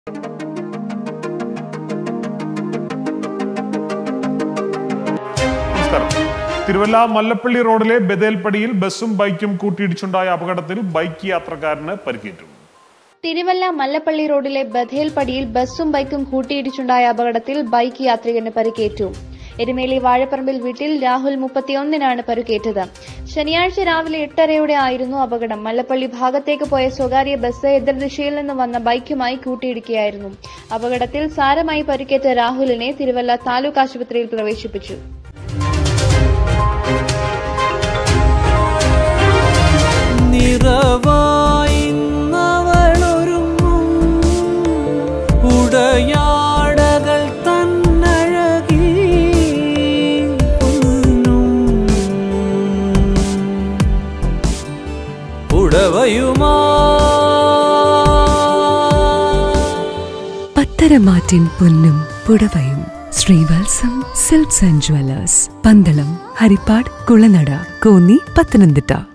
നമസ്കാരം തിരുവല്ല മല്ലപ്പള്ളി റോഡിലെ ബദേൽപ്പടിയിൽ ബസ്സും ബൈക്കും കൂട്ടിയിടിച്ചുണ്ടായ അപകടത്തിൽ ബൈക്ക് യാത്രക്കാരന് പരിക്കേറ്റു തിരുവല്ല മല്ലപ്പള്ളി റോഡിലെ ബഥേൽപടിയിൽ ബസ്സും ബൈക്കും കൂട്ടിയിടിച്ചുണ്ടായ അപകടത്തിൽ ബൈക്ക് യാത്രികന് പരിക്കേറ്റു എരുമേലി വാഴപ്പറമ്പിൽ വീട്ടിൽ രാഹുൽ മുപ്പത്തിയൊന്നിനാണ് പരുക്കേറ്റത് ശനിയാഴ്ച രാവിലെ എട്ടരയോടെ ആയിരുന്നു അപകടം മല്ലപ്പള്ളി ഭാഗത്തേക്ക് പോയ സ്വകാര്യ ബസ് എതിർദിശയിൽ നിന്ന് വന്ന ബൈക്കുമായി കൂട്ടിയിടിക്കുകയായിരുന്നു അപകടത്തിൽ സാരമായി പരിക്കേറ്റ രാഹുലിനെ തിരുവല്ല താലൂക്ക് ആശുപത്രിയിൽ പ്രവേശിപ്പിച്ചു നിറവായിന്നവളൊരുങ്ങും ഉടയാടകൾ തന്നഴകി പൊന്നും ഉടവയുമാ പത്തരമാറ്റിൻ പൊന്നും പുടവയും Sreevalsam silks and jewellers Pandalam Haripad Kulanada Konni Pathanamthitta